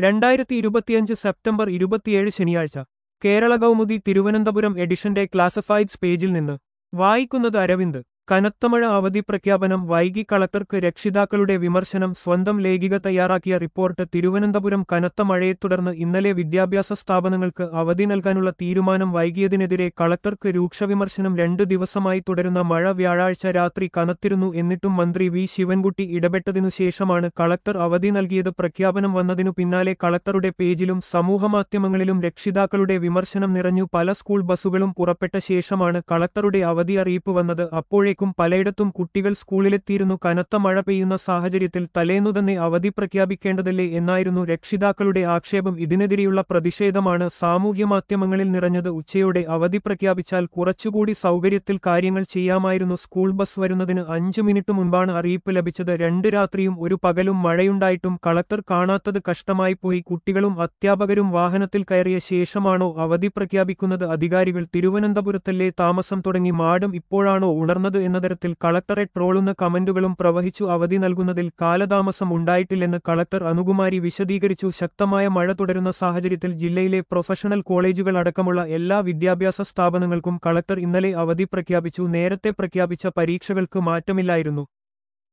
രണ്ടായിരത്തി ഇരുപത്തിയഞ്ച് സെപ്റ്റംബർ ഇരുപത്തിയേഴ് ശനിയാഴ്ച കേരള കൗമുദി തിരുവനന്തപുരം എഡിഷന്റെ ക്ലാസിഫൈഡ്സ് പേജിൽ നിന്ന് വായിക്കുന്നത് അരവിന്ദ് കനത്തമഴ അവധി പ്രഖ്യാപനം വൈകി കളക്ടർക്ക് രക്ഷിതാക്കളുടെ വിമർശനം സ്വന്തം ലേഖിക തയ്യാറാക്കിയ റിപ്പോർട്ട് തിരുവനന്തപുരം കനത്ത മഴയെ തുടർന്ന് ഇന്നലെ വിദ്യാഭ്യാസ സ്ഥാപനങ്ങൾക്ക് അവധി നൽകാനുള്ള തീരുമാനം വൈകിയതിനെതിരെ കളക്ടർക്ക് രൂക്ഷവിമർശനം രണ്ടു ദിവസമായി തുടരുന്ന മഴ വ്യാഴാഴ്ച രാത്രി കനത്തിരുന്നു എന്നിട്ടും മന്ത്രി വി ശിവൻകുട്ടി ഇടപെട്ടതിനു ശേഷമാണ് കളക്ടർ അവധി നൽകിയത് പ്രഖ്യാപനം വന്നതിനു പിന്നാലെ കളക്ടറുടെ പേജിലും സമൂഹമാധ്യമങ്ങളിലും രക്ഷിതാക്കളുടെ വിമർശനം നിറഞ്ഞു പല സ്കൂൾ ബസ്സുകളും പുറപ്പെട്ട ശേഷമാണ് കളക്ടറുടെ അവധി അറിയിപ്പ് വന്നത് അപ്പോഴേക്കും പലയിടത്തും കുട്ടികൾ സ്കൂളിലെത്തിയിരുന്നു കനത്ത മഴ പെയ്യുന്ന സാഹചര്യത്തിൽ തലേന്നു തന്നെ അവധി പ്രഖ്യാപിക്കേണ്ടതല്ലേ എന്നായിരുന്നു രക്ഷിതാക്കളുടെ ആക്ഷേപം ഇതിനെതിരെയുള്ള പ്രതിഷേധമാണ് സാമൂഹ്യമാധ്യമങ്ങളിൽ നിറഞ്ഞത് ഉച്ചയോടെ അവധി പ്രഖ്യാപിച്ചാൽ കുറച്ചുകൂടി സൗകര്യത്തിൽ കാര്യങ്ങൾ ചെയ്യാമായിരുന്നു സ്കൂൾ ബസ് വരുന്നതിന് അഞ്ചു മിനിറ്റ് മുൻപാണ് അറിയിപ്പ് ലഭിച്ചത് രണ്ട് രാത്രിയും ഒരു പകലും മഴയുണ്ടായിട്ടും കളക്ടർ കാണാത്തത് കഷ്ടമായിപ്പോയി കുട്ടികളും അധ്യാപകരും വാഹനത്തിൽ കയറിയ ശേഷമാണോ അവധി പ്രഖ്യാപിക്കുന്നത് അധികാരികൾ തിരുവനന്തപുരത്തല്ലേ താമസം തുടങ്ങി മാഡം ഇപ്പോഴാണോ ഉണർന്നത് എന്ന തരത്തിൽ കളക്ടറെ ട്രോളുന്ന കമന്റുകളും പ്രവഹിച്ചു അവധി നൽകുന്നതിൽ കാലതാമസം ഉണ്ടായിട്ടില്ലെന്ന് കളക്ടർ അനുകുമാരി വിശദീകരിച്ചു ശക്തമായ മഴ തുടരുന്ന സാഹചര്യത്തിൽ ജില്ലയിലെ പ്രൊഫഷണൽ കോളേജുകൾ അടക്കമുള്ള എല്ലാ വിദ്യാഭ്യാസ സ്ഥാപനങ്ങൾക്കും കളക്ടർ ഇന്നലെ അവധി പ്രഖ്യാപിച്ചു നേരത്തെ പ്രഖ്യാപിച്ച പരീക്ഷകൾക്ക് മാറ്റമില്ലായിരുന്നു